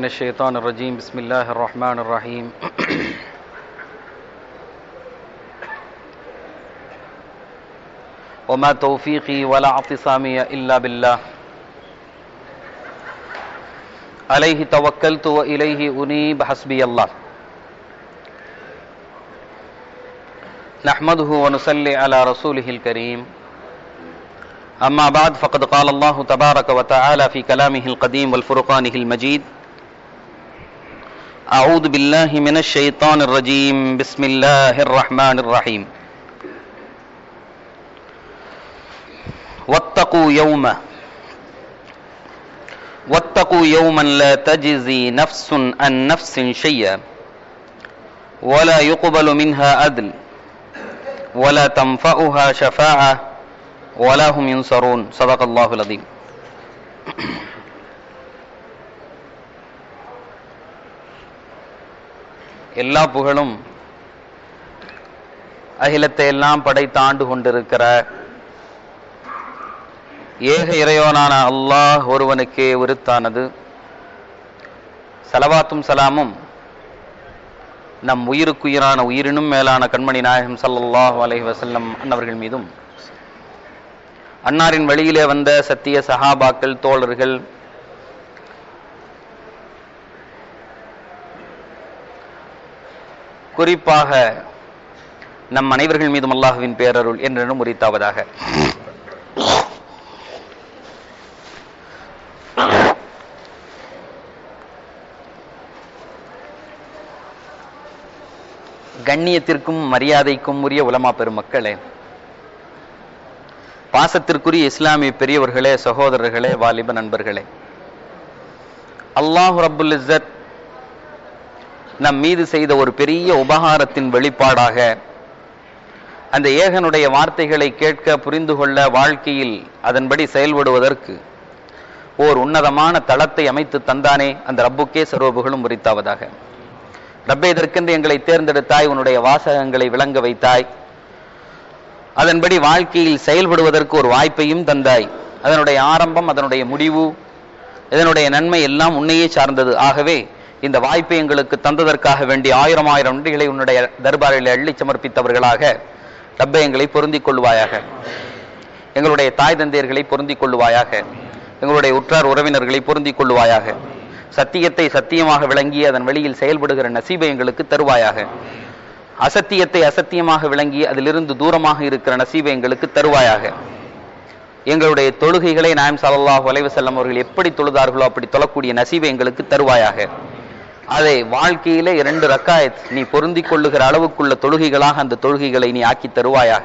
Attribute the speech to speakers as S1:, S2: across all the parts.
S1: من الشيطان الرجيم بسم الله الرحمن الرحيم وما توفيقي ولا اعتصامي إلا بالله عليه توكلت وإليه أنيب حسبي الله نحمده ونصلي على رسوله الكريم أما بعد فقد قال الله تبارك وتعالى في كلامه القديم والفرقانه المجيد أعوذ بالله من الشيطان الرجيم بسم الله الرحمن الرحيم واتقوا يوما واتقوا يوما لا تجزي نفس عن نفس شيئا ولا يقبل منها عدل ولا تنفعها شفاعه ولا هم ينصرون صدق الله العظيم எல்லா புகழும் அகிலத்தை எல்லாம் படைத்து ஆண்டு கொண்டிருக்கிற ஏக இறைவனான அல்லாஹ் ஒருவனுக்கே உருத்தானது சலவாத்தும் சலாமும் நம் உயிருக்குயிரான உயிரினும் மேலான கண்மணி நாயகம் ஸல்லல்லாஹு அலைஹி வஸல்லம் அன்னவர்கள் மீதும் அன்னாரின் வழியிலே வந்த சத்திய சஹாபாக்கள் தோழர்கள் குறிப்பாக நம் அனைவர்கள் மீதும் அல்லாஹுவின் பேரருள் என்றென்றும் உரித்தாவதாக கண்ணியத்திற்கும் மரியாதைக்கும் உரிய உலமா பெருமக்களே பாசத்திற்குரிய இஸ்லாமிய பெரியவர்களே சகோதரர்களே வாலிப நண்பர்களே அல்லாஹு ரப்புல் இஸ்ஸத் நம் மீது செய்த ஒரு பெரிய உபகாரத்தின் வெளிப்பாடாக அந்த ஏகனுடைய வார்த்தைகளை கேட்க புரிந்து கொள்ள வாழ்க்கையில் அதன்படி செயல்படுவதற்கு ஓர் உன்னதமான தளத்தை அமைத்து தந்தானே அந்த ரப்புக்கே சர்வபுகளும் உரித்தாவதாக ரப்பே இதற்கென்று எங்களை தேர்ந்தெடுத்தாய் உன்னுடைய வாசகங்களை விளங்க வைத்தாய் அதன்படி வாழ்க்கையில் செயல்படுவதற்கு ஒரு வாய்ப்பையும் தந்தாய் அதனுடைய ஆரம்பம் அதனுடைய முடிவு இதனுடைய நன்மை எல்லாம் உன்னையே சார்ந்தது ஆகவே இந்த வாய்ப்பை எங்களுக்கு தந்ததற்காக வேண்டிய ஆயிரம் ஆயிரம் நன்றிகளை உன்னுடைய தர்பாரில் அள்ளி சமர்ப்பித்தவர்களாக ரப்பை எங்களை பொருந்திக் கொள்வாயாக எங்களுடைய தாய் தந்தையர்களை பொருந்திக் கொள்வாயாக எங்களுடைய உற்றார் உறவினர்களை பொருந்திக் கொள்வாயாக சத்தியத்தை சத்தியமாக விளங்கி அதன் வெளியில் செயல்படுகிற நசீபை எங்களுக்கு தருவாயாக அசத்தியத்தை அசத்தியமாக விளங்கி அதிலிருந்து தூரமாக இருக்கிற நசீபை எங்களுக்கு தருவாயாக எங்களுடைய தொழுகைகளை நாயம் சல்லாஹ் வலைவசல்லம் அவர்கள் எப்படி தொழுதார்களோ அப்படி தொழக்கூடிய நசீபை எங்களுக்கு தருவாயாக அதை வாழ்க்கையில இரண்டு ரக்காயத் நீ பொருந்திக் கொள்ளுகிற அளவுக்குள்ள தொழுகைகளாக அந்த தொழுகைகளை நீ ஆக்கி தருவாயாக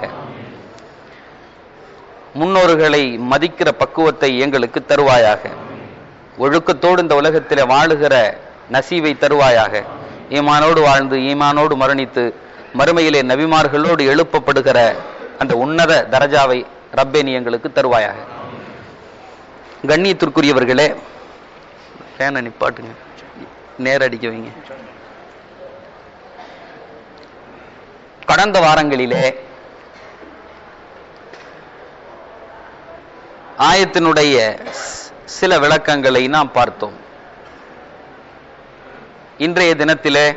S1: முன்னோர்களை மதிக்கிற பக்குவத்தை எங்களுக்கு தருவாயாக ஒழுக்கத்தோடு இந்த உலகத்தில வாழுகிற நசீவை தருவாயாக ஈமானோடு வாழ்ந்து ஈமானோடு மரணித்து மறுமையிலே நபிமார்களோடு எழுப்பப்படுகிற அந்த உன்னத தரஜாவை ரப்பே நீ எங்களுக்கு தருவாயாக கண்ணியத்திற்குரியவர்களே ஃபேனை நிப்பாட்டுங்க நேரடிக்க வைங்க கடந்த வாரங்களிலே ஆயத்தினுடைய சில விளக்கங்களை நாம் பார்த்தோம் இன்றைய தினத்திலே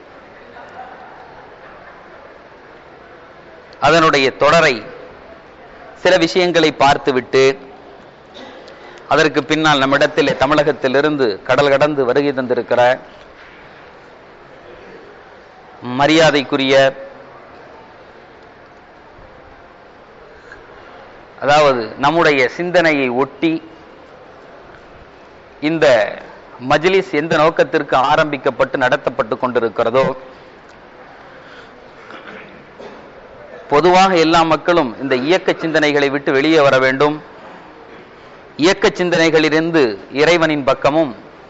S1: அதனுடைய தொடரை சில விஷயங்களை பார்த்துவிட்டு அதற்கு பின்னால் நம்மிடத்திலே தமிழகத்திலிருந்து கடல் கடந்து வருகை தந்திருக்கிற மரியாதைக்குரிய அதாவது நம்முடைய சிந்தனையை ஒட்டி இந்த மஜ்லிஸ் எந்த நோக்கத்திற்கு ஆரம்பிக்கப்பட்டு நடத்தப்பட்டு கொண்டிருக்கிறதோ பொதுவாக எல்லா மக்களும் இந்த இயக்க சிந்தனைகளை விட்டு வெளியே வர வேண்டும் இயக்க சிந்தனைகளிலிருந்து இறைவனின் பக்கமும்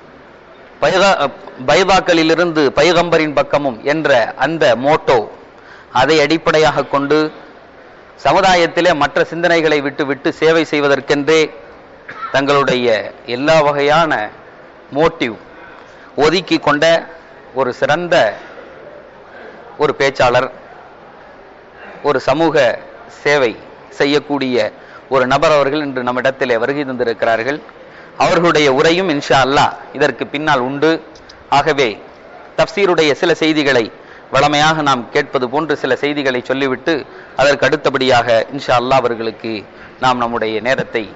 S1: பைதாக்களிலிருந்து பைகம்பரின் பக்கமும் என்ற அந்த மோட்டோ அதை அடிப்படையாக கொண்டு சமுதாயத்திலே மற்ற சிந்தனைகளை விட்டு விட்டு சேவை செய்வதற்கென்றே தங்களுடைய எல்லா வகையான மோட்டிவ் ஒதுக்கி கொண்ட ஒரு சிறந்த ஒரு பேச்சாளர் ஒரு சமூக சேவை செய்யக்கூடிய ஒரு நபர் அவர்கள் இன்று நம்மிடத்திலே வருகை தந்திருக்கிறார்கள் அவர்களுடைய உரையும் இன்ஷா அல்லாஹ் இதற்கு பின்னால் உண்டு ஆகவே தப்சீருடைய சில செய்திகளை வளமையாக நாம் கேட்பது போன்று சில செய்திகளை சொல்லிவிட்டு அதற்கு அடுத்தபடியாக இன்ஷா அல்லாஹ் அவர்களுக்கு நாம் நம்முடைய நேரத்தை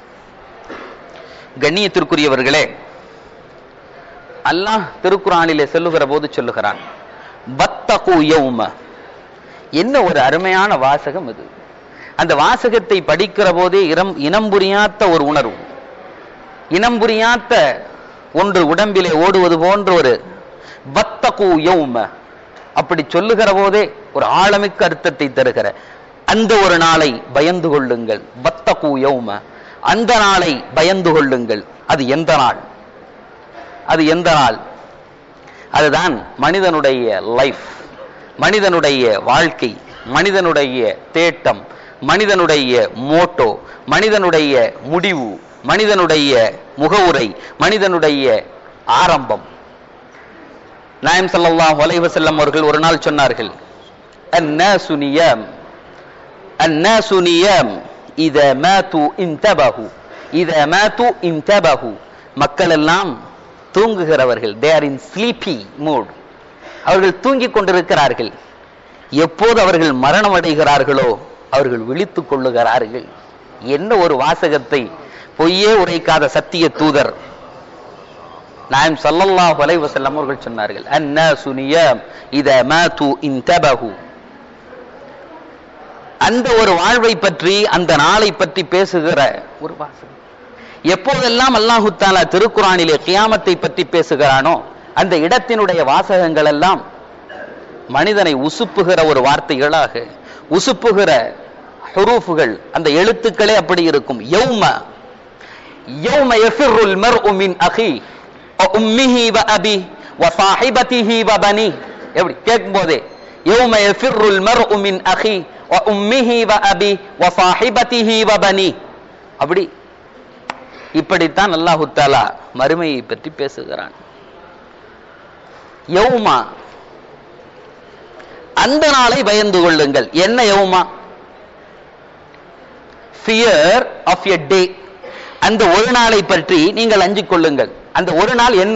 S1: கண்ணியத்திற்குரியவர்களே அல்லாஹ் திருக்குறானிலே சொல்லுகிற போது சொல்லுகிறான் பத்தகு யௌம என்ன ஒரு அருமையான வாசகம் இது அந்த வாசகத்தை படிக்கிற போதே இனம் இனம் புரியாத ஒரு உணர்வு இனம் புரியாத ஒன்று உடம்பிலே ஓடுவது போன்ற ஒரு பத்தகு யௌம அப்படி சொல்லுகிற போதே ஒரு ஆழமிக்க அர்த்தத்தை தருகிற அந்த ஒரு நாளை பயந்து கொள்ளுங்கள் பத்தகு யௌம அந்த நாளை பயந்து கொள்ளுங்கள் அது எந்த நாள் அது எந்த நாள் அதுதான் மனிதனுடைய லைஃப் மனிதனுடைய வாழ்க்கை மனிதனுடைய தேட்டம் மனிதனுடைய மோட்டோ மனிதனுடைய முடிவு மனிதனுடைய முகவுரை மனிதனுடைய ஆரம்பம் நாயம் ஸல்லல்லாஹு அலைஹி வஸல்லம் அவர்கள் ஒரு நாள் சொன்னார்கள் அன்னாசு நியாம் அன்னாசு நியாம் இதா மாத்து இன்தபஹு இதா மாத்து இன்தபஹு மக்கள் எல்லாம் தூங்குகிறவர்கள் they are in sleepy mood அவர்கள் தூங்கிக் கொண்டிருக்கிறார்கள் எப்போது அவர்கள் மரணம் அடைகிறார்களோ அவர்கள் விழித்துக் கொள்ளுகிறார்கள் என்ன ஒரு வாசகத்தை பொய்யே உரைக்காத சத்திய தூதர் நாயம் ஸல்லல்லாஹு அலைஹி வஸல்லம் அவர்கள் சொன்னார்கள் அன்னாசு நியாம் இதா மாத்து இன்தபஹு அந்த ஒரு வாழ்வை பற்றி அந்த நாளை பற்றி பேசுகிற ஒரு வாசகம் எப்போதெல்லாம் அல்லாஹு தாலா திருக்குறானிலே கியாமத்தை பற்றி பேசுகிறானோ அந்த இடத்தினுடைய வாசகங்கள் எல்லாம் மனிதனை உசுப்புகிற ஒரு வார்த்தைகளாக உசுப்புகிற ஹுரூஃபுகள் அந்த எழுத்துக்களே அப்படி இருக்கும் யௌம யௌம யஃபிருல் மர்உ மின் அஹி வ உம்மிஹி வ அபி வ சாஹிபதிஹி வ பனி எப்படி கேட்கும் போதே யௌம யஃபிருல் மர்உ மின் அஹி வ உம்மிஹி வ அபி வ சாஹிபதிஹி வ பனி அப்படி இப்படித்தான் அல்லாஹு தாலா மறுமையை பற்றி பேசுகிறான் யௌமா அந்த நாளை பயந்து கொள்ளுங்கள் என்ன யௌமா ஃபியர் ஆஃப் எ டே அந்த ஒரு நாளை பற்றி நீங்கள் அஞ்சிக் கொள்ளுங்கள் அந்த ஒரு நாள் என்ன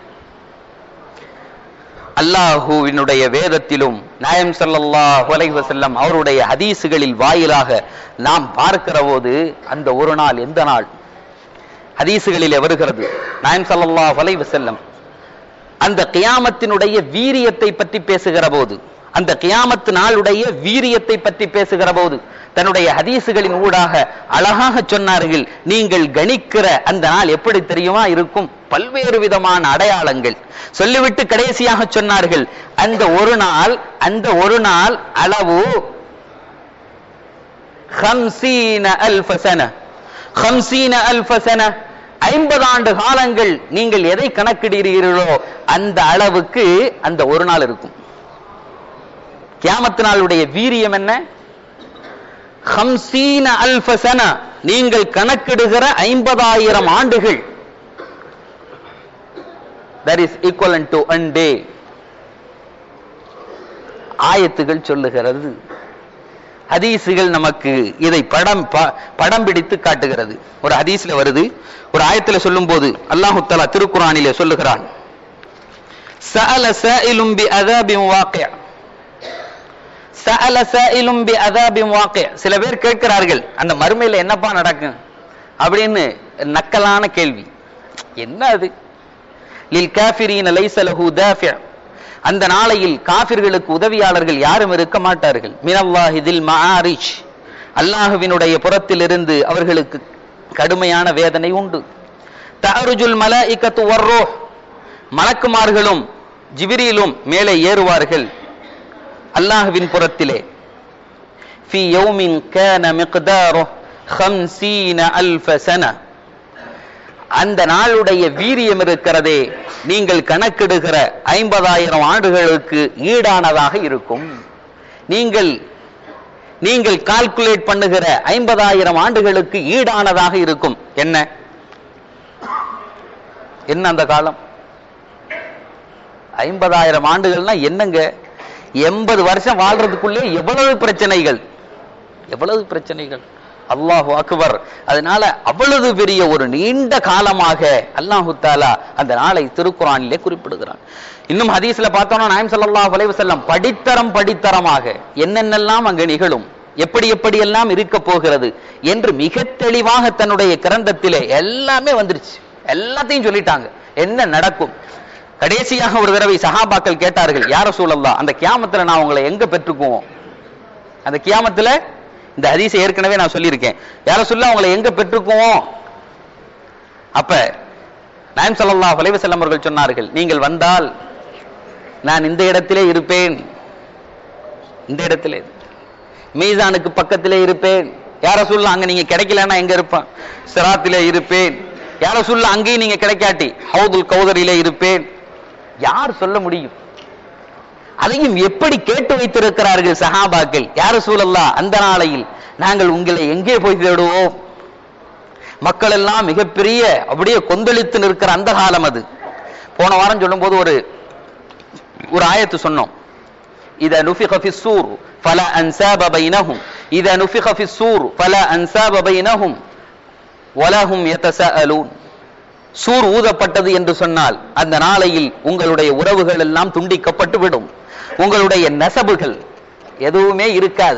S1: அல்லாஹுவினுடைய வேதத்திலும் நாயம் ஸல்லல்லாஹு அலைஹி வஸல்லம் அவருடைய ஹதீசுகளில் வாயிலாக நாம் பார்க்கிற போது அந்த ஒரு நாள் எந்த நாள் ஹதீசுகளிலே வருகிறது நாயம் ஸல்லல்லாஹு அலைஹி வஸல்லம் அந்த கியாமத்தினுடைய வீரியத்தை பற்றி பேசுகிற போது அந்த கியாமத்து நாளுடைய வீரியத்தை பற்றி பேசுகிற போது தன்னுடைய ஹதீசுகளின் ஊடாக அழகாக சொன்னார்கள் நீங்கள் கணிக்கிற அந்த நாள் எப்படி தெரியுமா இருக்கும் பல்வேறு விதமான அடையாளங்கள் சொல்லிவிட்டு கடைசியாக சொன்னார்கள் அந்த ஒரு நாள் அந்த ஒரு நாள் அளவு خمسين ألف سنة خمسين ألف سنة ஐம்பது ஆண்டு காலங்கள் நீங்கள் எதை கணக்கிடுகிறீர்களோ அந்த அளவுக்கு அந்த ஒரு நாள் இருக்கும் கியாமத்து நாளுடைய வீரியம் என்ன ஹம்சீன அல்ஃபசன நீங்கள் கணக்கிடுகிற ஐம்பதாயிரம் ஆண்டுகள் that is equivalent to one day ஆயத்துகள் சொல்லுகிறது ஹதீஸுகள் நமக்கு இதை படம் ப- படம் பிடித்து காட்டுகிறது ஒரு ஹதீஸ்ல வருது ஒரு ஆயத்துல சொல்லும்போது அல்லாஹு தஆலா திருக்குறானிலே சொல்லுகிறான் சஅல சாயிலும் பி அதாபின் வாக்கிய சஅல சாயிலும் பி அதாபின் வாக்கிய சில பேர் கேட்கிறார்கள் அந்த மறுமையில என்னப்பா நடக்கும் அப்படின்னு நக்கலான கேள்வி என்ன அது லில் காஃபிரீன லைஸ லஹு தாஃபி அந்த நாளையில் காபிர்களுக்கு உதவியாளர்கள் யாரும் இருக்க மாட்டார்கள் மினல்லாஹி தில் மஆரிஜ் அல்லாஹுவினுடைய புறத்திலிருந்து அவர்களுக்கு கடுமையான வேதனை உண்டு தஅருஜுல் மலாயிகத்து வர்ரூஹ் மலக்குமார்களும் ஜிபிரீலும் மேலே ஏறுவார்கள் அல்லாஹுவின் புறத்திலே ஃபி யௌமின் கான மிக்தாருஹ் 50 அல்ஃப சன அந்த நாளுடைய வீரியம் இருக்கிறதே நீங்கள் கணக்கிடுகிற ஐம்பதாயிரம் ஆண்டுகளுக்கு ஈடானதாக இருக்கும் நீங்கள் நீங்கள் கால்குலேட் பண்ணுகிற ஐம்பதாயிரம் ஆண்டுகளுக்கு ஈடானதாக இருக்கும் என்ன என்ன அந்த காலம் ஐம்பதாயிரம் ஆண்டுகள்னா என்னங்க எண்பது வருஷம் வாழ்றதுக்குள்ளே எவ்வளவு பிரச்சனைகள் எவ்வளவு பிரச்சனைகள் அல்லாஹு அக்பர் அதனால அவ்வளவு பெரிய ஒரு நீண்ட காலமாக அல்லாஹு தாலா அந்த நாளை திருக்குறானிலே குறிப்பிடுகிறான் இன்னும் ஹதீஸ்ல பார்த்தோம்னா நாயம் ஸல்லல்லாஹு அலைஹி வஸல்லம் படித்தரம் படித்தரமாக என்னென்னலாம் அங்கு நிகழும் எப்படி எப்படி எல்லாம் இருக்க போகிறது என்று மிக தெளிவாக தன்னுடைய கிரந்தத்திலே எல்லாமே வந்துருச்சு எல்லாத்தையும் சொல்லிட்டாங்க என்ன நடக்கும் கடைசியாக ஒரு தடவை சஹாபாக்கள் கேட்டார்கள் யார சூழல்லா அந்த கியாமத்துல நான் உங்களை எங்க பெற்றுக்குவோம் அந்த கியாமத்துல இந்த ஹதீஸை ஏற்கனவே நான் சொல்லியிருக்கேன் யார சொல்ல உங்களை எங்க பெற்றுக்குவோம் அப்ப நாயம் ஸல்லல்லாஹு அலைஹி வஸல்லம் அவர்கள் சொன்னார்கள் நீங்கள் வந்தால் நான் இந்த இடத்திலே இருப்பேன் இந்த இடத்திலே மீசானுக்கு பக்கத்திலே இருப்பேன் யார சொல்ல அங்க நீங்க கிடைக்கலன்னா எங்க இருப்பேன் சிராத்திலே இருப்பேன் யார சொல்ல அங்கேயும் நீங்க கிடைக்காட்டி ஹவுதுல் கௌதரிலே இருப்பேன் யார் சொல்ல முடியும் அதையும் எப்படி கேட்டு வைத்திருக்கிறார்கள் சஹாபாக்கள் யார சூழல்லா அந்த நாளையில் நாங்கள் உங்களை எங்கே போய் தேடுவோம் மக்கள் எல்லாம் மிகப்பெரிய அப்படியே கொந்தளித்து நிற்கிற அந்த காலம் அது போன வாரம் சொல்லும்போது ஒரு ஒரு ஆயத்து சொன்னோம் إذا نفخ في السور فلا أنساب بينهم إذا نفخ في السور فلا أنساب بينهم ولا هم يتساءلون சூர் ஊதப்பட்டது என்று சொன்னால் அந்த நாளையில் உங்களுடைய உறவுகள் எல்லாம் துண்டிக்கப்பட்டு விடும் உங்களுடைய நெசபுகள் எதுவுமே இருக்காது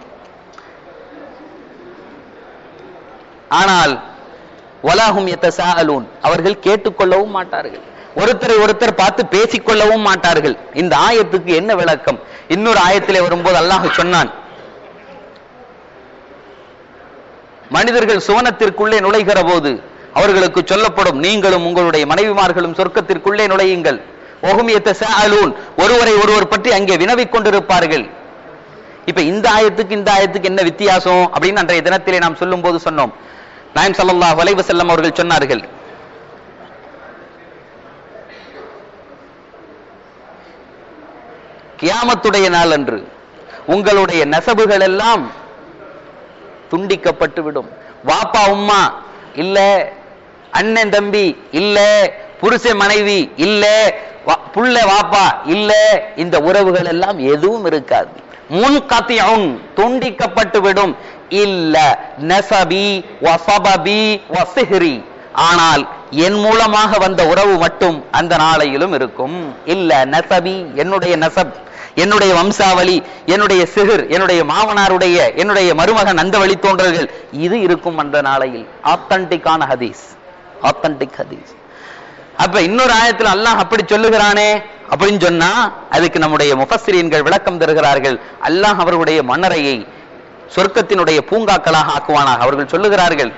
S1: ஆனால் வலாஹும் எத்தசாலூன் அவர்கள் கேட்டுக்கொள்ளவும் மாட்டார்கள் ஒருத்தரை ஒருத்தர் பார்த்து பேசிக்கொள்ளவும் மாட்டார்கள் இந்த ஆயத்துக்கு என்ன விளக்கம் இன்னொரு ஆயத்திலே வரும்போது அல்லாஹ் சொன்னான் மனிதர்கள் சுவனத்திற்குள்ளே நுழைகிற போது அவர்களுக்கு சொல்லப்படும் நீங்களும் உங்களுடைய மனைவிமார்களும் சொர்க்கத்திற்குள்ளே நுழையுங்கள் ஒகுமியத்த சாலூன் ஒருவரை ஒருவர் பற்றி அங்கே வினவிக் கொண்டிருப்பார்கள் இப்ப இந்த ஆயத்துக்கு இந்த ஆயத்துக்கு என்ன வித்தியாசம் அப்படின்னு அன்றைய தினத்திலே நாம் சொல்லும் போது சொன்னோம் நாயம் ஸல்லல்லாஹு அலைஹி வஸல்லம் அவர்கள் சொன்னார்கள் கியாமத்துடைய நாள் அன்று உங்களுடைய நெசபுகள் எல்லாம் துண்டிக்கப்பட்டு விடும் வாப்பா உம்மா இல்ல அண்ணன் தம்பி இல்ல புருஷ மனைவி இல்ல வா- புள்ள வாப்பா இல்ல இந்த உறவுகள் எல்லாம் எதுவும் இருக்காது முன் கத்தியும் துண்டிக்கப்பட்டு விடும் இல்ல நசபி வசபபி வசிஹ்ரி ஆனால் என் மூலமாக வந்த உறவு மட்டும் அந்த நாளையிலும் இருக்கும் இல்ல நசபி என்னுடைய நசப் என்னுடைய வம்சாவளி என்னுடைய சிகிர் என்னுடைய மாமனாருடைய என்னுடைய மருமகன் அந்த வழித்தோன்றல்கள் இது இருக்கும் அந்த நாளையில் ஆத்தன்டிக்கான ஹதீஸ் ஆத்தன்டிக் ஹதீஸ் அப்ப இன்னொரு ஆயத்துல அல்லாஹ் அப்படி சொல்லுகிறானே அப்படின்னு சொன்னா அதுக்கு நம்முடைய முஃபஸ்ஸிரீன்கள் விளக்கம் தருகிறார்கள் அல்லாஹ் அவர்களுடைய மன்னரையை சொர்க்கத்தினுடைய பூங்காக்களாக ஆக்குவானாக அவர்கள் சொல்லுகிறார்கள்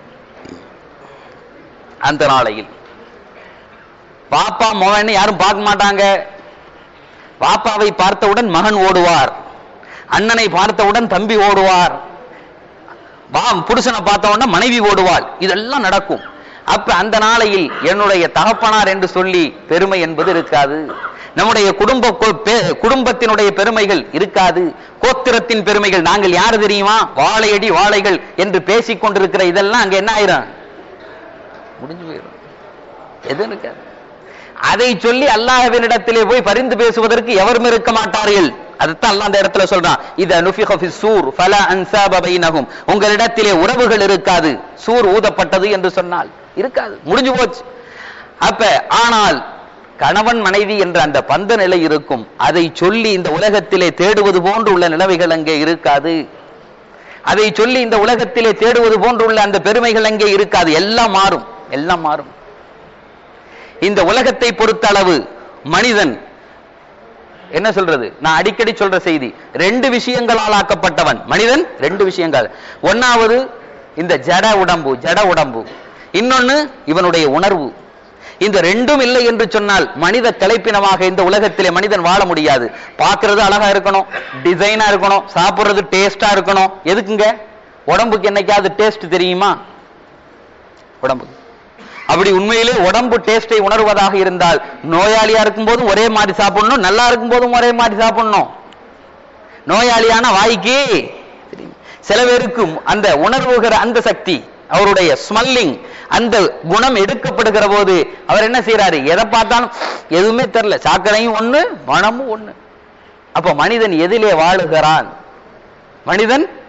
S1: அந்த நாளையில் பாப்பா மகன் யாரும் பார்க்க மாட்டாங்க பாப்பாவை பார்த்தவுடன் மகன் ஓடுவார் அண்ணனை பார்த்தவுடன் தம்பி ஓடுவார் வா புருஷனை பார்த்த உடனே மனைவி ஓடுவாள் இதெல்லாம் நடக்கும் அப்ப அந்த நாளையில் என்னுடைய தகப்பனார் என்று சொல்லி பெருமை என்பது இருக்காது நம்முடைய குடும்ப கொ- பெ- குடும்பத்தினுடைய பெருமைகள் இருக்காது கோத்திரத்தின் பெருமைகள் நாங்கள் யாரு தெரியுமா வாழையடி வாழைகள் என்று பேசிக் கொண்டிருக்கிற இதெல்லாம் அங்க என்ன ஆயிரும் முடிஞ்சு போயிடும் எதுவும் இருக்காது அதை சொல்லி அல்லாஹ்வினிடத்திலே போய் பரிந்து பேசுவதற்கு எவரும் இருக்க மாட்டார்கள் அதுதான் அல்லாஹ் அந்த இடத்துல சொல்றான் இத நுஃபிக ஃபி சூர் ஃபலா அன்சாப பைனஹும் உங்களிடத்திலே உறவுகள் இருக்காது சூர் ஊதப்பட்டது என்று சொன்னால் இருக்காது முடிஞ்சு போச்சு அப்ப ஆனால் கணவன் மனைவி என்ற அந்த பந்த நிலை இருக்கும் அதை சொல்லி இந்த உலகத்திலே தேடுவது போன்று உள்ள நிலைமைகள் அங்கே இருக்காது அதை சொல்லி இந்த உலகத்திலே தேடுவது போன்றுள்ள அந்த பெருமைகள் அங்கே இருக்காது எல்லாம் மாறும் எல்லாம் மாறும் இந்த உலகத்தை பொறுத்த அளவு மனிதன் என்ன சொல்றது நான் அடிக்கடி சொல்ற செய்தி ரெண்டு விஷயங்களால் ஆக்கப்பட்டவன் மனிதன் ரெண்டு விஷயங்கள் ஒன்னாவது இந்த ஜட உடம்பு ஜட உடம்பு இன்னொன்னு இவனுடைய உணர்வு இந்த ரெண்டும் இல்லை என்று சொன்னால் மனித கலைப்பினமாக இந்த உலகத்திலே மனிதன் வாழ முடியாது பார்க்கிறது அழகா இருக்கணும் டிசைனா இருக்கணும் சாப்பிடுறது டேஸ்டா இருக்கணும் எதுக்குங்க உடம்புக்கு என்னைக்காவது டேஸ்ட் தெரியுமா உடம்புக்கு அப்படி உண்மையிலே உடம்பு டேஸ்டை உணர்வதாக இருந்தால் நோயாளியா இருக்கும் போதும் ஒரே மாதிரி சாப்பிடணும் நல்லா இருக்கும் போதும் ஒரே மாதிரி சாப்பிடணும் நோயாளியான வாய்க்கு தெரியும். சில பேருக்கு அந்த உணர்வுகிற அந்த சக்தி அவருடைய ஸ்மெல்லிங் அந்த குணம் எடுக்கப்படுகிற போது அவர் என்ன செய்யறாரு எதை பார்த்தாலும் எதுவுமே தெரியல சாக்கடையும் ஒண்ணு மனமும் ஒண்ணு அப்ப மனிதன் எதிலே வாழுகிறான் மனிதன்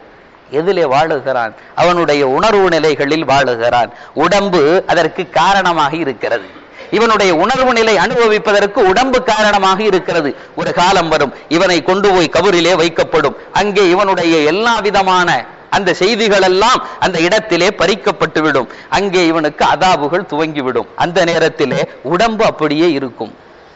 S1: எதிலே வாழுகிறான் அவனுடைய உணர்வு நிலைகளில் வாழுகிறான் உடம்பு அதற்கு காரணமாக இருக்கிறது இவனுடைய உணர்வு நிலை அனுபவிப்பதற்கு உடம்பு காரணமாக இருக்கிறது ஒரு காலம் வரும் இவனை கொண்டு போய் கபரிலே வைக்கப்படும் அங்கே இவனுடைய எல்லா விதமான அந்த செய்திகள் எல்லாம் அந்த இடத்திலே பறிக்கப்பட்டு விடும் அங்கே இவனுக்கு அதாபுகள் துவங்கிவிடும் அந்த நேரத்திலே உடம்பு அப்படியே இருக்கும்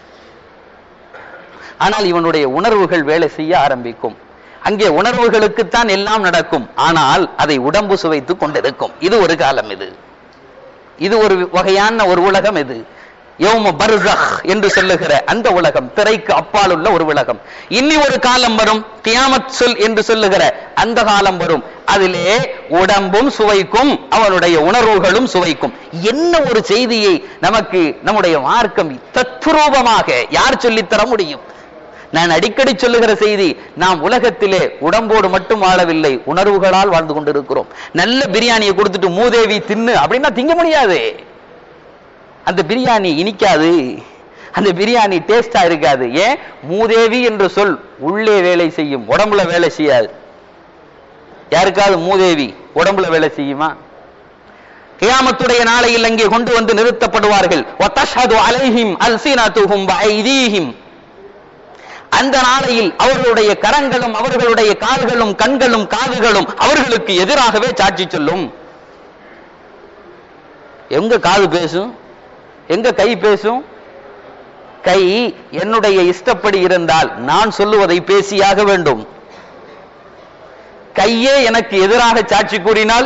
S1: ஆனால் இவனுடைய உணர்வுகள் வேலை செய்ய ஆரம்பிக்கும் அங்கே உணர்வுகளுக்குத்தான் எல்லாம் நடக்கும் ஆனால் அதை உடம்பு சுவைத்துக் கொண்டிருக்கும் இது ஒரு காலம் இது இது ஒரு வகையான ஒரு உலகம் இது யௌம பர்ஸஹ் என்று சொல்லுகிற அந்த உலகம் திரைக்கு அப்பால் உள்ள ஒரு உலகம் இன்னி ஒரு காலம் வரும் கியாமத் சொல் என்று சொல்லுகிற அந்த காலம் வரும் அதிலே உடம்பும் சுவைக்கும் அவனுடைய உணர்வுகளும் சுவைக்கும் என்ன ஒரு செய்தியை நமக்கு நம்முடைய மார்க்கம் தத்ரூபமாக யார் சொல்லித்தர முடியும் நான் அடிக்கடி சொல்லுகிற செய்தி நாம் உலகத்திலே உடம்போடு மட்டும் வாழவில்லை உணர்வுகளால் வாழ்ந்து கொண்டிருக்கிறோம் நல்ல பிரியாணியை கொடுத்துட்டு மூதேவி தின்னு அப்படின்னா திங்க முடியாது அந்த பிரியாணி இனிக்காது அந்த பிரியாணி டேஸ்டா இருக்காது ஏன் மூதேவி என்ற சொல் உள்ளே வேலை செய்யும் உடம்புல வேலை செய்யாது யாருக்காவது மூதேவி உடம்புல வேலை செய்யுமா கியாமத்துடைய நாளையில் அங்கே கொண்டு வந்து நிறுத்தப்படுவார்கள் வத்தஷ்ஹது அலைஹிம் அல்சினதுஹும் வஐதீஹிம் அந்த நாளையில் அவர்களுடைய கரங்களும் அவர்களுடைய கால்களும் கண்களும் காதுகளும் அவர்களுக்கு எதிராகவே சாட்சி சொல்லும் எங்க காது பேசும் எங்க கை பேசும் கை என்னுடைய இஷ்டப்படி இருந்தால் நான் சொல்லுவதை பேசியாக வேண்டும் கையே எனக்கு எதிராக சாட்சி கூறினால்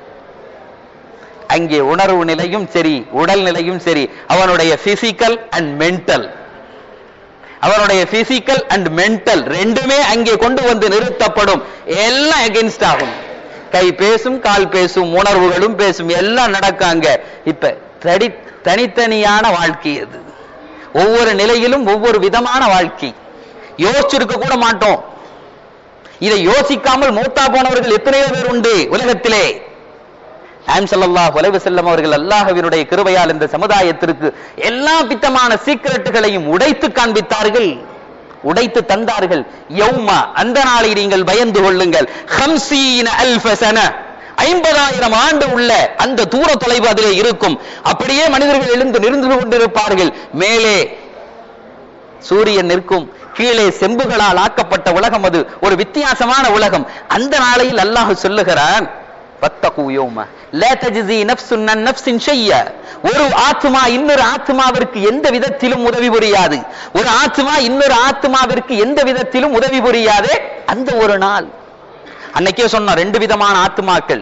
S1: அங்கே உணர்வு நிலையும் சரி உடல் நிலையும் சரி அவனுடைய பிசிக்கல் அண்ட் மென்டல் அவனுடைய பிசிக்கல் அண்ட் மென்டல் ரெண்டுமே அங்கே கொண்டு வந்து நிறுத்தப்படும் எல்லாம் அகென்ஸ்ட் ஆகும் கை பேசும் கால் பேசும் உணர்வுகளும் பேசும் எல்லாம் நடக்காங்க இப்ப தடி தனித்தனியான வாழ்க்கை அது ஒவ்வொரு நிலையிலும் ஒவ்வொரு விதமான வாழ்க்கை யோசிச்சிருக்க கூட மாட்டோம் இதை யோசிக்காமல் மூத்தா போனவர்கள் எத்தனையோ பேர் உண்டு உலகத்திலே ஆம் ஸல்லல்லாஹு அலைஹி வஸல்லம் அவர்கள் அல்லாஹ்வினுடைய கிருபையால் இந்த சமுதாயத்திற்கு எல்லா விதமான சீக்கிரட்டுகளையும் உடைத்து காண்பித்தார்கள் உடைத்து தந்தார்கள் யௌமா அந்த நாளை நீங்கள் பயந்து கொள்ளுங்கள் ஹம்சீன அல்ஃப சன ஐம்பதாயிரம் ஆண்டு உள்ள அந்த தூர தொலைவு அதிலே இருக்கும் அப்படியே மனிதர்கள் எழுந்து நிறுந்து கொண்டிருப்பார்கள் மேலே சூரியன் நிற்கும் கீழே செம்புகளால் ஆக்கப்பட்ட உலகம் அது ஒரு வித்தியாசமான உலகம் அந்த நாளையில் அல்லாஹ் சொல்லுகிறான் வத்தகு யௌம லா தஜ்ஸி நஃப்சுன் அன் நஃப்ஸின் ஷையா ஒரு ஆத்மா இன்னொரு ஆத்மாவிற்கு எந்த விதத்திலும் உதவி புரியாது ஒரு ஆத்மா இன்னொரு ஆத்மாவிற்கு எந்த விதத்திலும் உதவி புரியாது அந்த ஒரு நாள் அன்னைக்கே சொன்னோம் ரெண்டு விதமான ஆத்மாக்கள்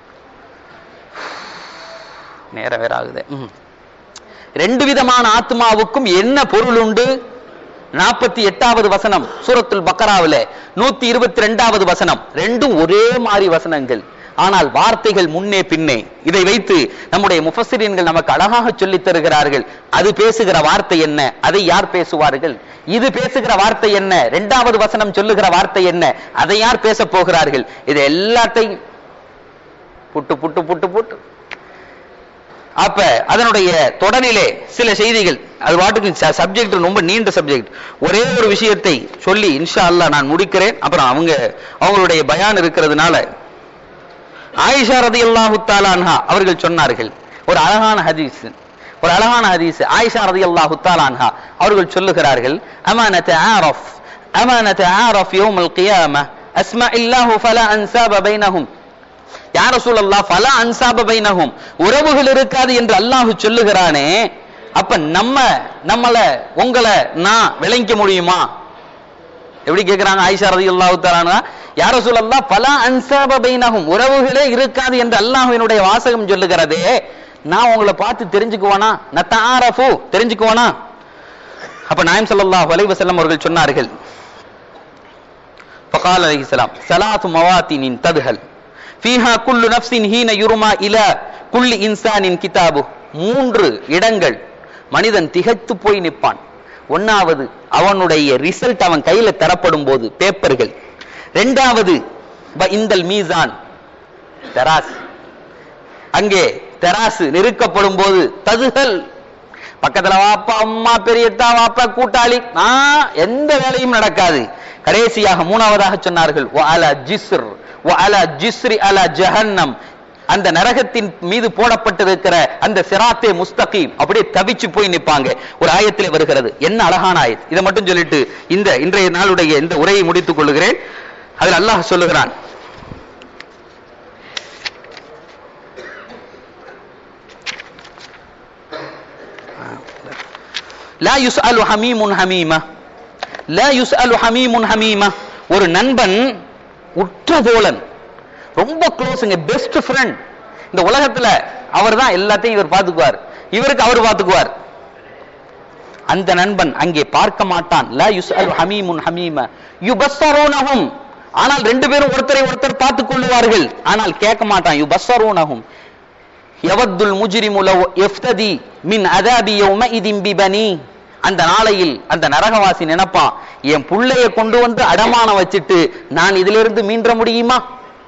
S1: நேரம் வேற ஆகுது ம். ரெண்டு விதமான ஆத்மாவுக்கும் என்ன பொருள் உண்டு நாற்பத்தி எட்டாவது வசனம் சூரத்துல் பக்கராவுல நூத்தி இருபத்தி ரெண்டாவது வசனம் ரெண்டும் ஒரே மாதிரி வசனங்கள் ஆனால் வார்த்தைகள் முன்னே பின்னே இதை வைத்து நம்முடைய முஃபஸ்ஸிரீன்கள் நமக்கு அழகாக சொல்லித் தருகிறார்கள் அது பேசுகிற வார்த்தை என்ன அதை யார் பேசுவார்கள் இது பேசுகிற வார்த்தை என்ன இரண்டாவது வசனம் சொல்லுகிற வார்த்தை என்ன அதை யார் பேச போகிறார்கள் இது எல்லாத்தையும் புட்டு புட்டு புட்டு புட்டு அப்ப அதனுடைய தொடரிலே சில செய்திகள் அது பாட்டுக்கு சப்ஜெக்ட் ரொம்ப நீண்ட சப்ஜெக்ட் ஒரே ஒரு விஷயத்தை சொல்லி இன்ஷா அல்லாஹ் நான் முடிக்கிறேன் அப்புறம் அவங்க அவங்களுடைய பயான் இருக்கிறதுனால ஆயிஷா ரதியல்லாஹு தஆலா அன்ஹா அவர்கள் சொன்னார்கள் ஒரு அழகான ஹதீஸ் ஒரு அழகான ஹதீஸ் ஆயிஷா ரதியல்லாஹு தஆலா அன்ஹா அவர்கள் சொல்லுகிறார்கள் அமானத ஆரஃப் அமானத ஆரஃப் யௌமல் கியாமah அஸ்மா இல்லாஹு ஃபலா அன்சாப பைனஹும் யார சூழல்லா பல அன்சாப பைனஹும் உறவுகள் இருக்காது என்று அல்லாஹ் சொல்லுகிறானே அப்ப நம்ம நம்மள உங்களை நான் விளங்கிக்க முடியுமா எப்படி கேக்குறாங்க ஆயிஷா ரதியல்லாஹு தஆலா யார சூழல்லா பல அன்சாப பைனஹும் உறவுகளே இருக்காது என்று அல்லாஹ்வினுடைய வாசகம் சொல்லுகிறதே நான் உங்களை பார்த்து தெரிஞ்சுக்குவானா நத்தாரஃபு தெரிஞ்சுக்குவானா அப்ப நாயம் ஸல்லல்லாஹு அலைஹி வஸல்லம் அவர்கள் சொன்னார்கள் فقال عليه السلام ثلاث مواتن تذهل فيها كل نفس حين يرمى الى كل انسان كتابه மூன்று இடங்கள் மனிதன் திகைத்து போய் நிற்பான் ஒன்னாவது அவனுடைய ரிசல்ட் அவன் கையில தரப்படும் போது பேப்பர்கள் ரெண்டாவது இந்தல் மீசான் தராசு அங்கே தராசு நெருக்கப்படும் போது ததுகள் பக்கத்துல வாப்பா அம்மா பெரியத்தா வாப்பா கூட்டாளி ஆ எந்த வேலையும் நடக்காது கடைசியாக மூணாவதாக சொன்னார்கள் வாலா ஜிஸ்ர் வ அலா ஜிஸ்ரி அலா ஜஹன்னம் அந்த நரகத்தின் மீது போடப்பட்டிருக்கிற அந்த சிராத்தே முஸ்தகீம் அப்படியே தவிச்சு போய் நிப்பாங்க ஒரு ஆயத்திலே வருகிறது என்ன அழகான ஆயத் இதை மட்டும் சொல்லிட்டு இந்த இன்றைய நாளுடைய இந்த உரையை முடித்துக் கொள்கிறேன் அதில் அல்லாஹ் சொல்லுகிறான் லா யுஸ்அலு ஹமீமுன் ஹமீமா லா யுஸ்அலு ஹமீமுன் ஹமீமா ஒரு நண்பன் உற்ற தோழன் ரொம்ப க்ளோஸுங்க பெஸ்ட் ஃப்ரெண்ட் இந்த உலகத்துல அவர் தான் எல்லாத்தையும் இவர் பார்த்துக்குவார் இவருக்கு அவர் பார்த்துக்குவார் அந்த நண்பன் அங்கே பார்க்க மாட்டான் லா யுஸ்அலு ஹமீமுன் ஹமீம யுபஸ்ஸரூனஹும் ஆனால் ரெண்டு பேரும் ஒருத்தரை ஒருத்தர் பார்த்துக் கொள்ளுவார்கள் ஆனால் கேட்க மாட்டான் யுபஸ்ஸரூனஹும் யவத்துல் முஜ்ரிமு லவ் யஃப்ததி மின் அதாபி யௌமஇதின் பிபனி அந்த நாளையில் அந்த நரகவாசி நினைப்பான் என் புள்ளைய கொண்டு வந்து அடமானம் வச்சுட்டு நான் இதிலிருந்து மீண்ட முடியுமா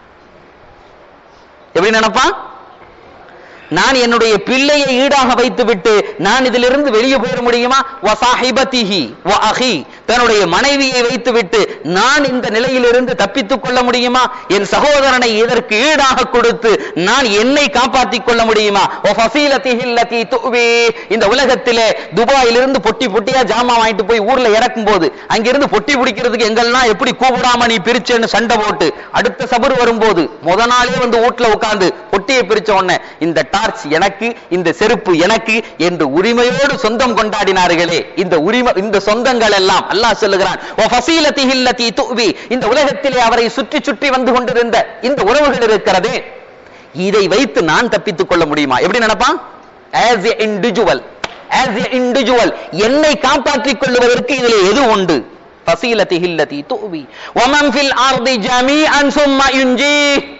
S1: எப்படி நினைப்பான் நான் என்னுடைய பிள்ளையை ஈடாக வைத்துவிட்டு நான் இதிலிருந்து வெளியே போயிட முடியுமா வசாஹிபதிஹி வ அஹி தன்னுடைய மனைவியை வைத்துவிட்டு நான் இந்த நிலையிலிருந்து தப்பித்துக் கொள்ள முடியுமா என் சகோதரனை இதற்கு ஈடாக கொடுத்து நான் என்னை காப்பாற்றிக் கொள்ள முடியுமா வ ஃபசீலதிஹி அல்லதி துவி இந்த உலகத்திலே துபாயிலிருந்து பொட்டி பொட்டியா ஜாமா வாங்கிட்டு போய் ஊர்ல இறக்கும் போது அங்கிருந்து பொட்டி பிடிக்கிறதுக்கு எங்கெல்லாம் எப்படி கூப்பிடாம நீ பிரிச்சேன்னு சண்டை போட்டு அடுத்த சபர் வரும்போது முத நாளே வந்து வீட்டுல உட்கார்ந்து பொட்டியை பிரிச்ச உடனே இந்த டார்ச் எனக்கு இந்த செருப்பு எனக்கு என்று உரிமையோடு சொந்தம் கொண்டாடினார்களே இந்த உரிமை இந்த சொந்தங்கள் எல்லாம் அல்லாஹ் சொல்லுகிறான் "வ ஃபசீலதிஹி அல்லதி துவி." இந்த உலகத்திலே அவரை சுற்றி சுற்றி வந்து கொண்டிருந்த இந்த உறவுகள் இருக்கிறதே இதை வைத்து நான் தப்பித்துக் கொள்ள முடியுமா எப்படி நினைப்பான் as a individual as a individual என்னை காப்பாற்றிக் கொள்வதற்கு இதில் எது உண்டு ஃபசீலதிஹி அல்லதி துவி வமன் ஃபில் ஆர்தி ஜமீஅன் சும்ம யுன்ஜி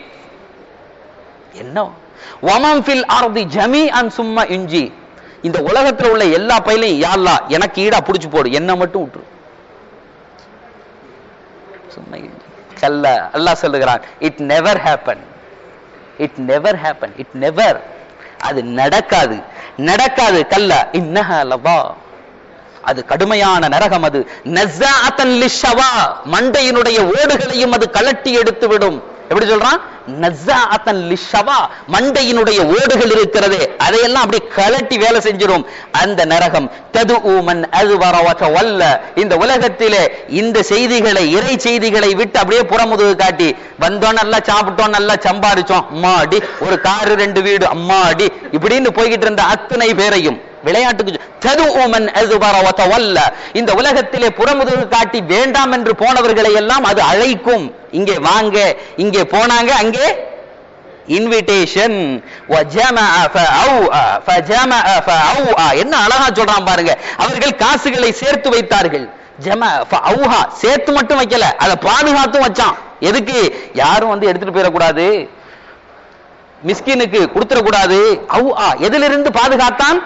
S1: என்ன வமன் ஃபில் ஆர்தி ஜமீஅன் சும்ம யுன்ஜி இந்த உலகத்துல உள்ள எல்லா பயிலையும் யா அல்லாஹ் எனக்கு ஈடா புடிச்சு போடு என்ன மட்டும் விட்டுரு சும்மா யுன்ஜி. கல்ல அல்லாஹ் சொல்லுகிறான் it never happen it never happen it never அது நடக்காது நடக்காது கல்ல இன்னஹ லவா அது கடுமையான நரகம் அது நஸ்ஸாஅத்தன் லிஷவா மண்டையினுடைய ஓடுகளையும் அது கலட்டி எடுத்து விடும் எப்படி சொல்றான் நஸ்ஸாஅத்தன் லிஷவா மண்டையினுடைய ஓடுகள் இருக்கிறதே அதையெல்லாம் அப்படியே கலட்டி வேலை செஞ்சிரும் அந்த நரகம் தது ஊமன் அது வல்ல இந்த உலகத்திலே இந்த செய்திகளை இறை செய்திகளை விட்டு அப்படியே புறமுதுகு காட்டி வந்தோம் நல்லா சாப்பிட்டோம் நல்லா சம்பாதிச்சோம் அம்மாடி ஒரு காரு ரெண்டு வீடு அம்மாடி இப்படின்னு போய்கிட்டு இருந்த அத்தனை பேரையும் விளையாட்டுக்கு தது ஊமன் வல்ல இந்த உலகத்திலே புறமுதுகு காட்டி வேண்டாம் என்று போனவர்களை எல்லாம் அது அழைக்கும் இங்கே வாங்க இங்கே போனாங்க அங்கே இன்விடேஷன் என்ன அழகா சொல்றான் பாருங்க அவர்கள் காசுகளை சேர்த்து வைத்தார்கள் ஜம ஃபஅவுஹா சேர்த்து மட்டும் வைக்கல அதை பாதுகாத்தும் வச்சான் எதுக்கு யாரும் வந்து எடுத்துட்டு போயிடக்கூடாது மிஸ்கினுக்கு கொடுத்துடக்கூடாது அவு ஆ எதிலிருந்து பாதுகாத்தான்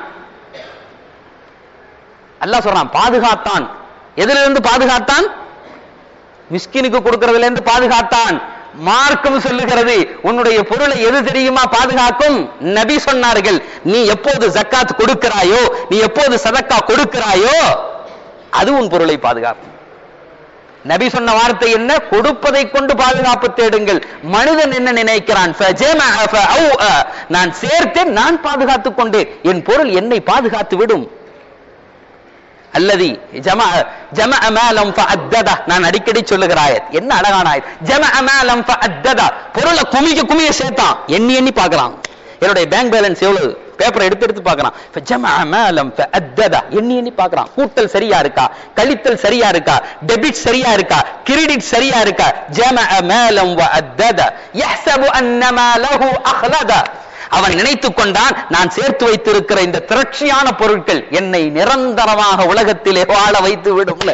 S1: அல்லாஹ் சொல்றான் பாதுகாத்தான் எதிலிருந்து பாதுகாத்தான் மிஸ்கினுக்கு கொடுக்கறதுல இருந்து பாதுகாத்தான் மார்க்கம் சொல்லுகிறது உன்னுடைய பொருளை எது தெரியுமா பாதுகாக்கும் நபி சொன்னார்கள் நீ எப்போது ஜக்காத் கொடுக்கிறாயோ நீ எப்போது சதக்கா கொடுக்கிறாயோ அது உன் பொருளை பாதுகாக்கும் நபி சொன்ன வார்த்தை என்ன கொடுப்பதை கொண்டு பாதுகாப்பு தேடுங்கள் மனிதன் என்ன நினைக்கிறான் ஃபஜமஅ ஃபஅவுஅ. நான் சேர்த்தேன் நான் பாதுகாத்துக் கொண்டேன் என் பொருள் என்னை பாதுகாத்து விடும் அல்லதி ஜம ஜம அமாலம் ஃபஅத்தத நான் அடிக்கடி சொல்லுகிற ஆயத் என்ன அழகான ஆயத் ஜம அமாலம் ஃபஅத்தத பொருளை குமிக்க குமிய சேர்த்தான் எண்ணி எண்ணி பார்க்கறான் என்னுடைய பேங்க் பேலன்ஸ் எவ்வளவு பேப்பரை எடுத்து எடுத்து பார்க்கறான் ஃபஜம அமாலம் ஃபஅத்தத எண்ணி எண்ணி பார்க்கறான் கூட்டல் சரியா இருக்கா கழித்தல் சரியா இருக்கா டெபிட் சரியா இருக்கா கிரெடிட் சரியா இருக்கா ஜம அமாலம் வஅத்தத யஹ்சபு அன்னமா லஹு அஹ்லத அவன் நினைத்துக் கொண்டான் நான் சேர்த்து வைத்திருக்கிற இந்த திரட்சியான பொருட்கள் என்னை நிரந்தரமாக உலகத்திலே வாழ வைத்து விடும்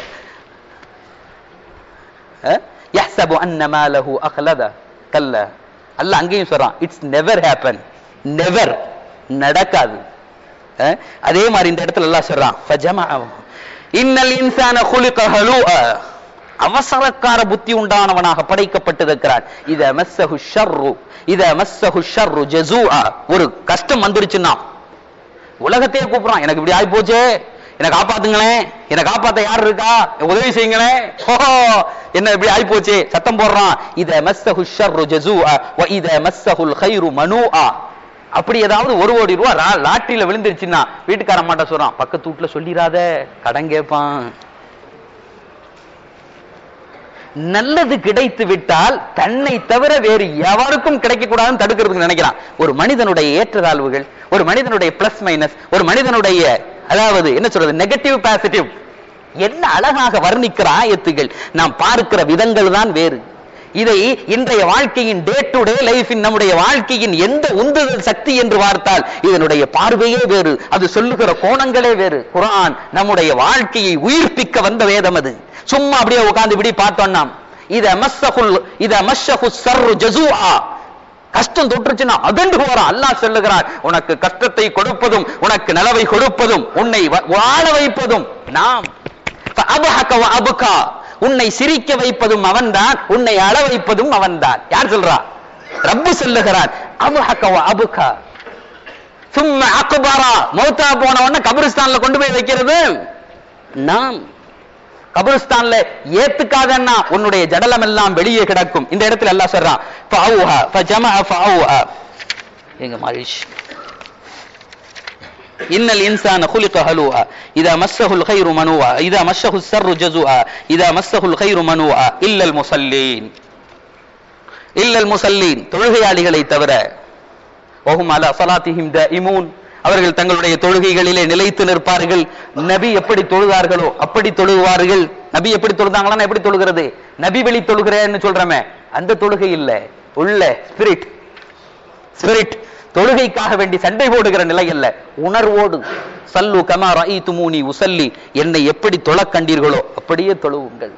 S1: யஹ்சபு அன்ன மாலஹு அஹ்லத கல்ல அல்ல அங்கேயும் சொல்றான் இட்ஸ் நெவர் ஹேப்பன் நெவர் நடக்காது அஹ், அதே மாதிரி இந்த இடத்துல எல்லாம் சொல்றான் ஃபஜமஅ. இன்னல் இன்சான குலிக ஹலூஅ. அவசரக்கார புத்தி உண்டானவனாக படைக்கப்பட்டிருக்கிறான் இத மஸ்ஸஹு ஷர்ரு இத மஸ்ஸஹு ஷர்ரு ஜஸூஆ ஒரு கஷ்டம் வந்துருச்சுன்னா உலகத்தையே கூப்பிடுறான் எனக்கு இப்படி ஆகி போச்சே என்னை காப்பாத்துங்களேன் என்னை காப்பாத்த யார் இருக்கா உதவி செய்யுங்களேன் ஓஹோ என்ன இப்படி ஆயி போச்சு சத்தம் போடுறான் இத மஸ்ஸஹு ஷர்ரு ஜஸூஆ வ இத மஸ்ஸஹுல் கைரு மனூஆ அப்படி ஏதாவது ஒரு கோடி ரூபா லா- லாட்டரியில விழுந்துருச்சுன்னா வீட்டுக்கார மாட்ட சொல்றான் பக்கத்து வீட்டுல சொல்லிராத கடன் கேட்பான் நல்லது கிடைத்து விட்டால் தன்னை தவிர வேறு எவருக்கும் கிடைக்க கூடாதுன்னு தடுக்கிறதுக்கு நினைக்கிறான் ஒரு மனிதனுடைய ஏற்றத்தாழ்வுகள் ஒரு மனிதனுடைய பிளஸ் மைனஸ் ஒரு மனிதனுடைய அதாவது என்ன சொல்றது நெகட்டிவ் பாசிட்டிவ் என்ன அழகாக வர்ணிக்கிற ஆயத்துகள் நாம் பார்க்கிற விதங்கள் தான் வேறு இதை இன்றைய வாழ்க்கையின் டே டு டே லைஃபின் நம்முடைய வாழ்க்கையின் எந்த உந்துதல் சக்தி என்று பார்த்தால் இதனுடைய பார்வையே வேறு அது சொல்லுகிற கோணங்களே வேறு குர்ஆன் நம்முடைய வாழ்க்கையை உயிர்ப்பிக்க வந்த வேதம் அது சும்மா அப்படியே உட்கார்ந்து இப்படி பார்த்தோம்னா இத மஸ்ஸகுல் இத மஸ்ஸஹு சர்ரு ஜஸூஆ கஷ்டம் தொற்றுச்சுன்னா அதண்டு போறான் அல்லாஹ் சொல்லுகிறான் உனக்கு கஷ்டத்தை கொடுப்பதும் உனக்கு நலவை கொடுப்பதும் உன்னை வ- வாழ வைப்பதும் நாம் فأضحك وأبكى. உன்னை சிரிக்க வைப்பதும் அவன்தான் உன்னை அழ வைப்பதும் அவன்தான் யார் சொல்றா ரப்பு சொல்லுகிறான் அபுஹக்க அபுகா சும்மா அக்பரா மௌத்தா போன உடனே கபிரிஸ்தான்ல கொண்டு போய் வைக்கிறது நாம் கபிரிஸ்தான்ல ஏத்துக்காதன்னா உன்னுடைய ஜடலம் எல்லாம் வெளியே கிடக்கும் இந்த இடத்துல எல்லாம் சொல்றான் ஃபஅவுஹா ஃபஜமஅ ஃபஅவுஹா எங்க மாரிஷ் இன்னல் இன்சான خلق هلوعا اذا مسه الخير منوعا اذا مسه الشر جزوعا اذا مسه الخير منوعا الا المصلين الا المصلين தொழுகையாளிகளை தவிர وهم على صلاتهم دائمون அவர்கள் தங்களுடைய தொழுகைகளிலே நிலைத்து நிற்பார்கள் நபி எப்படி தொழுதார்களோ அப்படி தொழுவார்கள் நபி எப்படி தொழுதாங்களா எப்படி தொழுகிறது நபி வெளி தொழுகிறேன்னு சொல்றமே அந்த தொழுகை இல்ல உள்ள ஸ்பிரிட் ஸ்பிரிட் தொழுகைக்காக வேண்டி சண்டை போடுகிற நிலை அல்ல உணர்வோடு சல்லு கமா ரஈதுமூனி உசல்லி என்னை எப்படி தொழக் கண்டீர்களோ அப்படியே தொழுவுங்கள்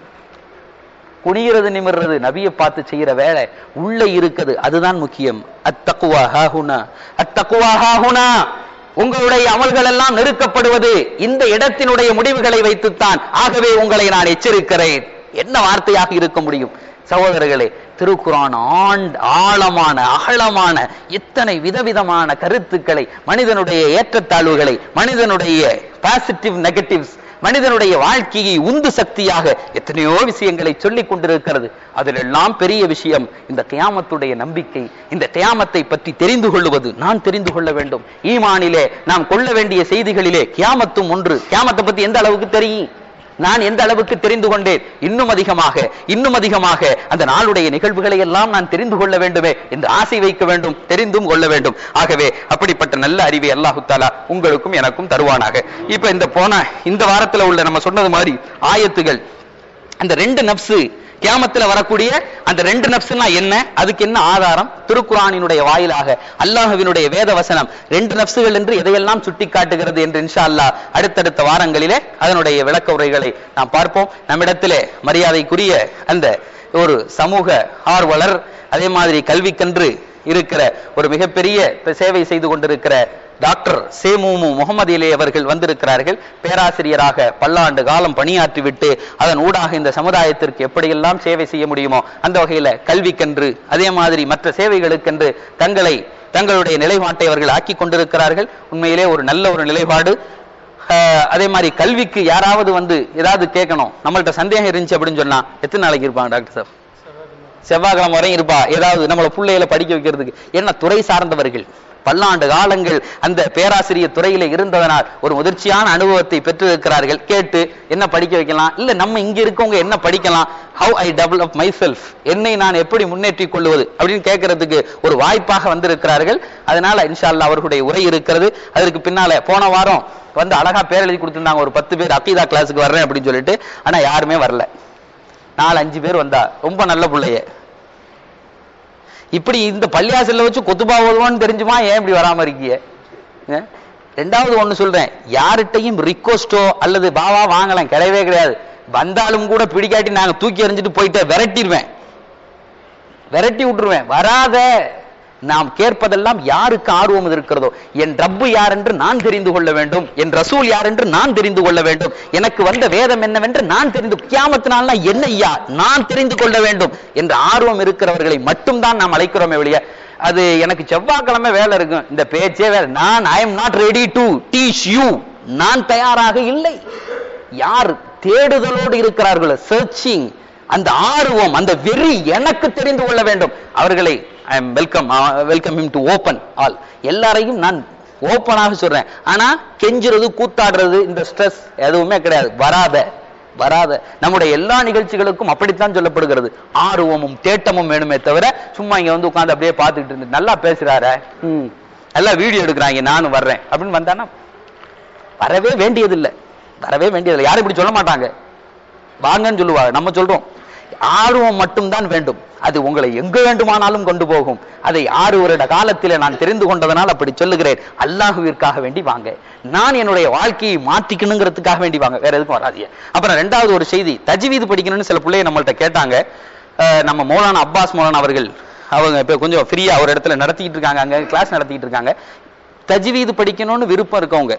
S1: குனிகிறது நிமிர்றது நபியை பார்த்து செய்யற வேலை உள்ள இருக்குது அதுதான் முக்கியம் அத்தக்குவா ஹாஹுனா அத்தக்குவா ஹாஹுனா உங்களுடைய அமல்கள் எல்லாம் நெருக்கப்படுவது இந்த இடத்தினுடைய முடிவுகளை வைத்துத்தான் ஆகவே உங்களை நான் எச்சரிக்கிறேன் என்ன வார்த்தையாக இருக்க முடியும் சகோதரர்களே திருக்குரான் ஆண்ட் ஆழமான அகலமான இத்தனை விதவிதமான கருத்துக்களை மனிதனுடைய ஏற்றத்தாழ்வுகளை மனிதனுடைய பாசிட்டிவ் நெகட்டிவ்ஸ் மனிதனுடைய வாழ்க்கையை உந்து சக்தியாக எத்தனையோ விஷயங்களை சொல்லிக் கொண்டிருக்கிறது அதிலெல்லாம் பெரிய விஷயம் இந்த கியாமத்துடைய நம்பிக்கை இந்த கியாமத்தை பற்றி தெரிந்து கொள்வது நான் தெரிந்து கொள்ள வேண்டும் ஈமானிலே நாம் கொள்ள வேண்டிய செய்திகளிலே கியாமத்தும் ஒன்று கியாமத்தை பத்தி எந்த அளவுக்கு தெரியும் நான் எந்த அளவுக்கு தெரிந்து கொண்டேன் இன்னும் அதிகமாக இன்னும் அதிகமாக அந்த நாளுடைய நிகழ்வுகளை எல்லாம் நான் தெரிந்து கொள்ள வேண்டுமே என்று ஆசை வைக்க வேண்டும் தெரிந்தும் கொள்ள வேண்டும் ஆகவே அப்படிப்பட்ட நல்ல அறிவை அல்லாஹு தாலா உங்களுக்கும் எனக்கும் தருவானாக இப்ப இந்த போன இந்த வாரத்துல உள்ள நம்ம சொன்னது மாதிரி ஆயத்துகள் அந்த ரெண்டு நப்சு கியாமத்துல வரக்கூடிய அந்த ரெண்டு நப்சுனா என்ன அதுக்கு என்ன ஆதாரம் திருக்குரானினுடைய வாயிலாக அல்லாஹ்வினுடைய வேத வசனம் ரெண்டு நப்சுகள் என்று எதையெல்லாம் சுட்டி காட்டுகிறது என்று இன்ஷா அல்லாஹ் அடுத்தடுத்த வாரங்களிலே அதனுடைய விளக்க உரைகளை நாம் பார்ப்போம் நம்மிடத்திலே மரியாதைக்குரிய அந்த ஒரு சமூக ஆர்வலர் அதே மாதிரி கல்விக்கன்று இருக்கிற ஒரு மிகப்பெரிய சேவை செய்து கொண்டிருக்கிற டாக்டர் சேமூமு முகமது இலே அவர்கள் வந்திருக்கிறார்கள் பேராசிரியராக பல்லாண்டு காலம் பணியாற்றிவிட்டு அதன் ஊடாக இந்த சமுதாயத்திற்கு எப்படியெல்லாம் சேவை செய்ய முடியுமோ அந்த வகையில கல்விக்கென்று அதே மாதிரி மற்ற சேவைகளுக்கென்று தங்களை தங்களுடைய நிலைப்பாட்டை அவர்கள் ஆக்கி கொண்டிருக்கிறார்கள் உண்மையிலே ஒரு நல்ல ஒரு நிலைப்பாடு ஆஹ், அதே மாதிரி கல்விக்கு யாராவது வந்து ஏதாவது கேட்கணும் நம்மள்ட்ட சந்தேகம் இருந்துச்சு அப்படின்னு சொன்னா எத்தனை நாளைக்கு இருப்பாங்க டாக்டர் சார் செவ்வாய்க்கிழமை வரையும் இருப்பா ஏதாவது நம்மள பிள்ளைகளை படிக்க வைக்கிறதுக்கு என்ன துறை சார்ந்தவர்கள் பல்லாண்டு காலங்கள் அந்த பேராசிரியர் துறையில இருந்ததனால் ஒரு முதிர்ச்சியான அனுபவத்தை பெற்றிருக்கிறார்கள் கேட்டு என்ன படிக்க வைக்கலாம் இல்ல நம்ம இங்க இருக்கவங்க என்ன படிக்கலாம் how I develop myself என்னை நான் எப்படி முன்னேற்றிக் கொள்வது அப்படின்னு கேட்கறதுக்கு ஒரு வாய்ப்பாக வந்திருக்கிறார்கள் அதனால இன்ஷா அல்லாஹ் அவர்களுடைய உரை இருக்கிறது அதற்கு பின்னால போன வாரம் வந்து அழகா பேர் எழுதி கொடுத்திருந்தாங்க ஒரு பத்து பேர் அக்கீதா கிளாஸுக்கு வர்றேன் அப்படின்னு சொல்லிட்டு ஆனா யாருமே வரல நாலு அஞ்சு பேர் வந்தா ரொம்ப நல்ல பிள்ளைய இப்படி இந்த பள்ளியாசல்ல வச்சு கொத்துபா ஓதுவான்னு தெரிஞ்சுமா ஏன் இப்படி வராம இருக்கீங்க அஹ்? ரெண்டாவது ஒண்ணு சொல்றேன் யார்கிட்டையும் ரிக்வஸ்டோ அல்லது பாவா வாங்கலாம் கிடையவே கிடையாது வந்தாலும் கூட பிடிக்காட்டி நாங்க தூக்கி எறிஞ்சிட்டு போயிட்டு விரட்டிடுவேன் விரட்டி விட்டுருவேன் வராத நாம் கேட்பதெல்லாம் யாருக்கு ஆர்வம் இருக்கிறதோ என் ரப்பு யார் என்று நான் தெரிந்து கொள்ள வேண்டும் என் ரசூல் யார் என்று நான் தெரிந்து கொள்ள வேண்டும் எனக்கு வந்த வேதம் என்னவென்று நான் தெரிந்து கியாமத்தினால்னா என்ன ஐயா நான் தெரிந்து கொள்ள வேண்டும் என்ற ஆர்வம் இருக்கிறவர்களை மட்டும்தான் நாம் அழைக்கிறோமே வெளிய அது எனக்கு செவ்வாய்க்கிழமை வேலை இருக்கும் இந்த பேச்சே வேலை நான் I am not ready to teach you நான் தயாராக இல்லை யார் தேடுதலோடு இருக்கிறார்களோ சர்ச்சிங் அந்த ஆர்வம் அந்த வெறி எனக்கு தெரிந்து கொள்ள வேண்டும் அவர்களை I am welcome welcome him to open all எல்லாரையும் நான் ஓப்பனாக சொல்றேன் ஆனா கெஞ்சுறது கூத்தாடுறது இந்த ஸ்ட்ரெஸ் எதுவுமே கிடையாது வராத வராத நம்முடைய எல்லா நிகழ்ச்சிகளுக்கும் அப்படித்தான் சொல்லப்படுகிறது ஆர்வமும் தேட்டமும் வேணுமே தவிர சும்மா இங்க வந்து உட்கார்ந்து அப்படியே பார்த்துக்கிட்டு இருந்து நல்லா பேசுறாரே ம் நல்லா வீடியோ எடுக்கிறாங்க நானும் வர்றேன் அப்படின்னு வந்தானா வரவே வேண்டியதில்லை வரவே வேண்டியதில்லை யாரும் இப்படி சொல்ல மாட்டாங்க வாங்கன்னு சொல்லுவாங்க நம்ம சொல்றோம் ஆர்வம் மட்டும்தான் வேண்டும் அது உங்களை எங்கு வேண்டுமானாலும் கொண்டு போகும் அதை ஆறு வருட காலத்திலே நான் தெரிந்து கொண்டதனால் அப்படி சொல்லுகிறேன் அல்லாஹுவிற்காக வேண்டி வாங்க நான் என்னுடைய வாழ்க்கையை மாற்றிக்கணுங்கிறதுக்காக வேண்டி வாங்க வேற எதுக்கும் வராதீங்க அப்புறம் ரெண்டாவது ஒரு செய்தி தஜ்வீது படிக்கணும்னு சில பிள்ளைய நம்மள்ட்ட கேட்டாங்க அஹ் நம்ம மௌலானா அப்பாஸ் மௌலானா அவர்கள் அவங்க இப்ப கொஞ்சம் ஃப்ரீயா ஒரு இடத்துல நடத்திட்டு இருக்காங்க அங்க கிளாஸ் நடத்திட்டு இருக்காங்க தஜ்வீது படிக்கணும்னு விருப்பம் இருக்கவங்க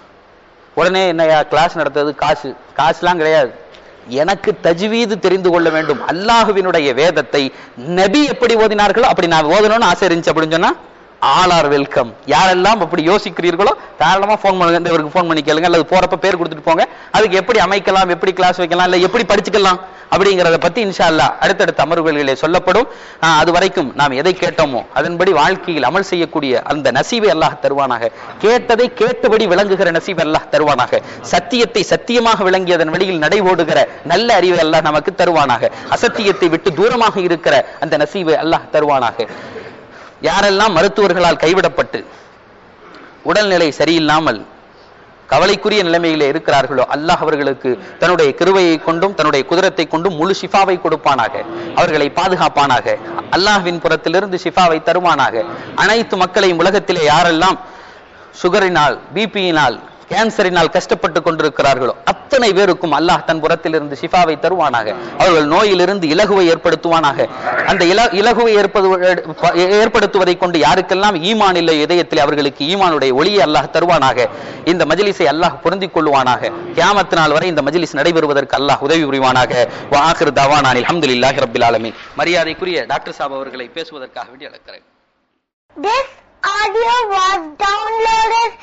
S1: உடனே என்னையா கிளாஸ் நடத்துறது காசு காசுலாம் கிடையாது எனக்கு தஜ்வீது தெரிந்து கொள்ள வேண்டும் அல்லாஹுவினுடைய வேதத்தை நபி எப்படி ஓதினார்களோ அப்படி நான் ஓதணும்னு ஆசை இருந்துச்சு அப்படின்னு சொன்னா ஆல் ஆர் வெல்கம் யாரெல்லாம் அப்படி யோசிக்கிறீர்களோ தாராளமா ஃபோன் பண்ணுங்க இந்த இவருக்கு ஃபோன் பண்ணி கேளுங்க அல்லது போறப்ப பேர் கொடுத்துட்டு போங்க அதுக்கு எப்படி அமைக்கலாம் எப்படி கிளாஸ் வைக்கலாம் இல்ல எப்படி படிச்சுக்கலாம் அப்படிங்கறத பத்தி இன்ஷா அல்லாஹ் அடுத்தடுத்த அமர்வுகளிலே சொல்லப்படும் ஆஹ் அது வரைக்கும் நாம் எதை கேட்டோமோ அதன்படி வாழ்க்கையில் அமல் செய்யக்கூடிய அந்த நசீவை அல்லாஹ் தருவானாக கேட்டதை கேட்டபடி விளங்குகிற நசீவை அல்லாஹ் தருவானாக சத்தியத்தை சத்தியமாக விளங்கியதன் வழியில் நடைபோடுகிற நல்ல அறிவை அல்லாஹ் நமக்கு தருவானாக அசத்தியத்தை விட்டு தூரமாக இருக்கிற அந்த நசீவை அல்லாஹ் தருவானாக யாரெல்லாம் மருத்துவர்களால் கைவிடப்பட்டு உடல்நிலை சரியில்லாமல் கவலைக்குரிய நிலைமையிலே இருக்கிறார்களோ அல்லாஹ் அவர்களுக்கு தன்னுடைய கிருவையை கொண்டும் தன்னுடைய குதிரத்தை கொண்டும் முழு ஷிஃபாவை கொடுப்பானாக அவர்களை பாதுகாப்பானாக அல்லாஹ்வின் புறத்திலிருந்து ஷிஃபாவை தருவானாக அனைத்து மக்களையும் உலகத்திலே யாரெல்லாம் சுகரினால் பிபியினால் கேன்சரினால் கஷ்டப்பட்டு கொண்டிருக்கிறார்களோ அத்தனை பேருக்கும் அல்லாஹ் தன் புறத்திலிருந்து ஷிஃபாவை தருவானாக அவர்கள் நோயிலிருந்து இலகுவை ஏற்படுத்துவானாக அந்த இல இலகுவை ஏற்பது ஏற்படுத்துவதை கொண்டு யாருக்கெல்லாம் ஈமான் இல்லை இதயத்தில் அவர்களுக்கு ஈமானுடைய ஒளியை அல்லாஹ் தருவானாக இந்த மஜ்லிஸை அல்லாஹ் பொருந்திக் கொள்வானாக கியாமத்து நாள் வரை இந்த மஜ்லிஸ் நடைபெறுவதற்கு அல்லாஹ் உதவி புரிவானாக வாஹிர் தவானான் அல்ஹம்துலில்லாஹி ரப்பில் ஆலமீன் மரியாதைக்குரிய டாக்டர் சாப் அவர்களை பேசுவதற்காக வேண்டி அழைக்கிறேன்
S2: This audio was downloaded